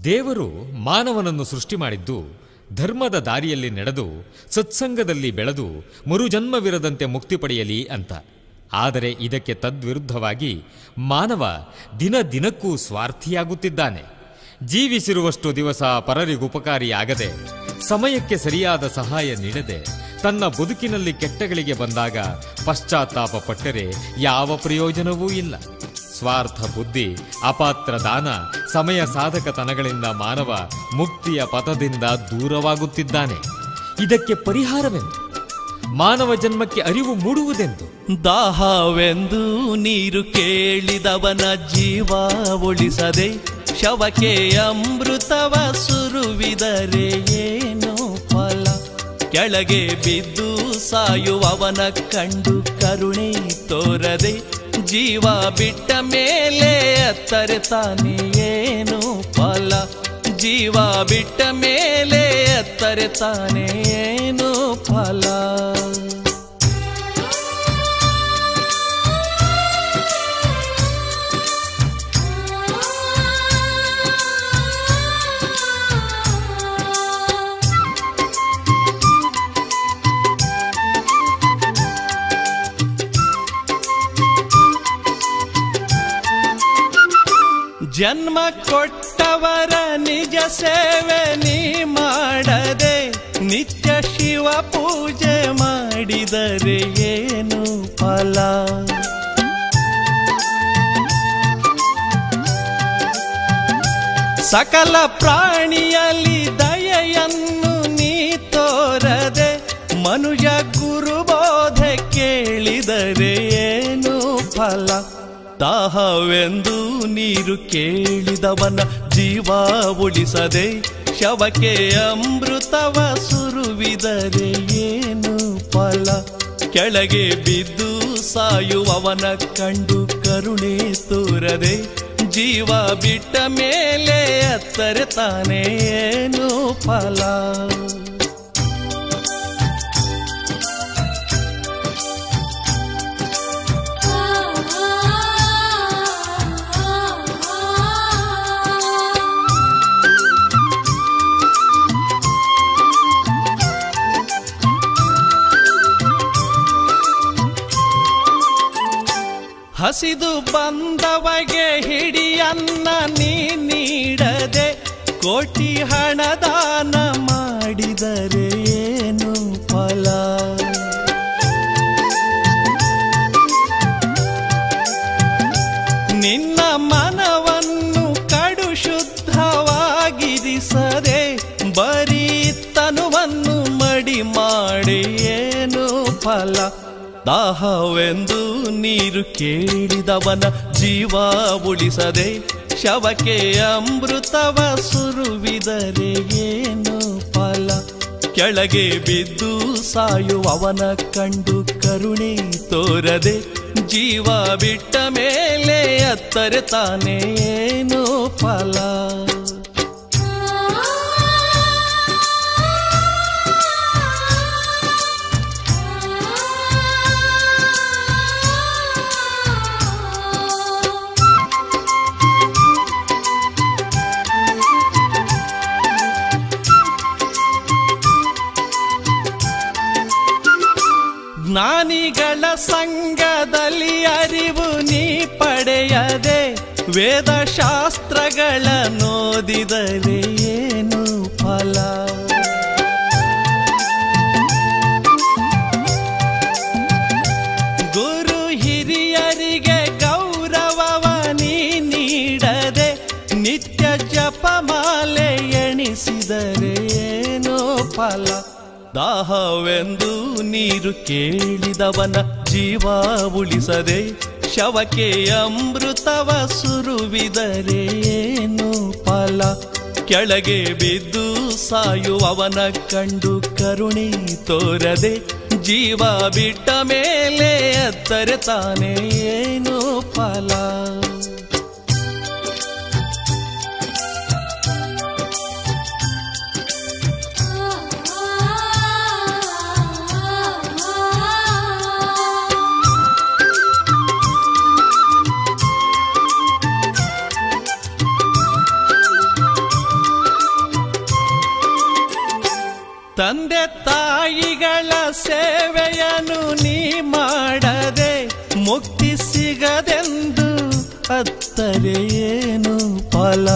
ದೇವರು ಮಾನವನನ್ನು ಸೃಷ್ಟಿ ಮಾಡಿದ್ದು ಧರ್ಮದ ದಾರಿಯಲ್ಲಿ ನಡೆದು ಸತ್ಸಂಗದಲ್ಲಿ ಬೆಳೆದು ಮರುಜನ್ಮವಿರದಂತೆ ಮುಕ್ತಿ ಪಡೆಯಲಿ ಅಂತ ಆದರೆ ಇದಕ್ಕೆ ತದ್ವಿರುದ್ಧವಾಗಿ ಮಾನವ ದಿನ ದಿನಕ್ಕೂ ಸ್ವಾರ್ಥಿಯಾಗುತ್ತಿದ್ದಾನೆ ಜೀವಿಸಿರುವಷ್ಟು ದಿವಸ ಪರರಿಗುಪಕಾರಿಯಾಗದೆ ಸಮಯಕ್ಕೆ ಸರಿಯಾದ ಸಹಾಯ ನೀಡದೆ ತನ್ನ ಬದುಕಿನಲ್ಲಿ ಕೆಟ್ಟಗಳಿಗೆ ಬಂದಾಗ ಪಶ್ಚಾತ್ತಾಪ ಪಟ್ಟರೆ ಯಾವ ಪ್ರಯೋಜನವೂ ಇಲ್ಲ ಸ್ವಾರ್ಥ ಬುದ್ಧಿ ಅಪಾತ್ರ ದಾನ ಸಮಯ ಸಾಧಕತನಗಳಿಂದ ಮಾನವ ಮುಕ್ತಿಯ ಪಥದಿಂದ ದೂರವಾಗುತ್ತಿದ್ದಾನೆ ಇದಕ್ಕೆ ಪರಿಹಾರವೆಂದು ಮಾನವ ಜನ್ಮಕ್ಕೆ ಅರಿವು ಮೂಡುವುದೆಂದು ದಾಹವೆಂದು ನೀರು ಕೇಳಿದವನ ಜೀವ ಉಳಿಸದೆ ಶವಕ್ಕೆ ಅಮೃತವ ಸುರುವಿದರೆ ಏನು ಫಲ ಕೆಳಗೆ ಬಿದ್ದು ಸಾಯುವವನ ಕಂಡು ಕರುಣೆ ತೋರದೆ ಜೀವ ಬಿಟ್ಟ ಮೇಲೆ ಅತ್ತರೆ ತಾನೇ ಏನು ಫಲ ಜೀವ ಬಿಟ್ಟ ಮೇಲೆ ಅತ್ತರೆ ತಾನೇ ಏನು ಫಲ ಜನ್ಮ ಕೊಟ್ಟವರ ನಿಜ ಸೇವೆ ನೀ ಮಾಡದೆ ನಿತ್ಯ ಶಿವ ಪೂಜೆ ಮಾಡಿದರೆ ಏನು ಫಲ ಸಕಲ ಪ್ರಾಣಿಯಲ್ಲಿ ದಯೆಯನ್ನು ನೀ ತೋರದೆ ಮನುಜ ಗುರುಬೋಧೆ ಕೇಳಿದರೆ ಏನು ಫಲ ದಾಹವೆಂದು ನೀರು ಕೇಳಿದವನ ಜೀವ ಉಳಿಸದೆ ಶವಕ್ಕೆ ಅಮೃತವ ಸುರುವಿದರೆ ಏನು ಫಲ ಕೆಳಗೆ ಬಿದ್ದು ಸಾಯುವವನ ಕಂಡು ಕರುಣೆ ತೋರದೆ ಜೀವ ಬಿಟ್ಟ ಮೇಲೆ ಅತ್ತರೆ ತಾನೇ ಏನು ಫಲ ಹಸಿದು ಬಂದವಗೆ ಹಿಡಿಯನ್ನ ನೀ ನೀಡದೆ ಕೋಟಿ ಹಣ ದಾನ ಮಾಡಿದರೆ ಏನು ಫಲ ನಿನ್ನ ಮನವನ್ನು ಕಡು ಶುದ್ಧವಾಗಿರಿಸದೆ ಬರೀ ತನುವನ್ನು ಮಡಿ ಮಾಡಿ ಏನು ಫಲ ದಾಹವೆಂದು ನೀರು ಕೇಳಿದವನ ಜೀವ ಉಳಿಸದೆ ಶವಕ್ಕೆ ಅಮೃತವ ಸುರುವಿದರೆ ಏನು ಫಲ ಕೆಳಗೆ ಬಿದ್ದು ಸಾಯುವವನ ಕಂಡು ಕರುಣೆ ತೋರದೆ ಜೀವ ಬಿಟ್ಟ ಮೇಲೆ ಅತ್ತರೆ ತಾನೇ ಏನು ಫಲ ಜ್ಞಾನಿಗಳ ಸಂಘದಲ್ಲಿ ಅರಿವು ನೀ ಪಡೆಯದೆ ವೇದಶಾಸ್ತ್ರಗಳ ನೋದಿದರೆ ಏನು ಫಲ ಗುರು ಹಿರಿಯರಿಗೆ ಗೌರವವ ನೀ ನೀಡದೆ ನಿತ್ಯ ಜಪಮಾಲೆ ಎಣಿಸಿದರೆ ಏನು ಫಲ ದಾಹವೆಂದು ನೀರು ಕೇಳಿದವನ ಜೀವ ಉಳಿಸದೆ ಶವಕ್ಕೆ ಅಮೃತವ ಸುರುವಿದರೆ ಏನು ಫಲ ಕೆಳಗೆ ಬಿದ್ದು ಸಾಯುವವನ ಕಂಡು ಕರುಣೆ ತೋರದೆ ಜೀವ ಬಿಟ್ಟ ಮೇಲೆ ಅತ್ತರೆ ತಾನೇ ಏನು ಫಲ ಆ ತಂದೆ ತಾಯಿಗಳ ಸೇವೆಯನ್ನು ನೀ ಮಾಡದೆ ಮುಕ್ತಿ ಸಿಗದೆಂದು ಅತ್ತರೆ ಏನು ಫಲ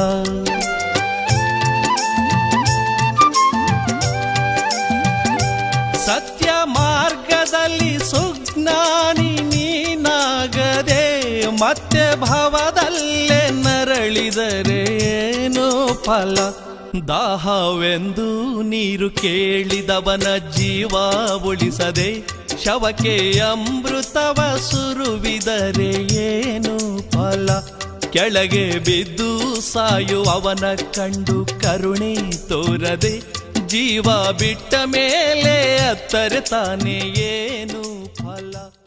ಸತ್ಯ ಮಾರ್ಗದಲ್ಲಿ ಸುಜ್ಞಾನಿ ನೀನಾಗದೆ ಮತ್ತೆ ಭವದಲ್ಲೇ ನರಳಿದರೆ ಏನು ಫಲ ದಾಹವೆಂದು ನೀರು ಕೇಳಿದವನ ಜೀವ ಉಳಿಸದೆ ಶವಕ್ಕೆ ಅಮೃತವ ಸುರುವಿದರೆ ಏನು ಫಲ ಕೆಳಗೆ ಬಿದ್ದು ಸಾಯುವವನ ಕಂಡು ಕರುಣೆ ತೋರದೆ ಜೀವ ಬಿಟ್ಟ ಮೇಲೆ ಅತ್ತರೆ ತಾನೇ ಏನು ಫಲ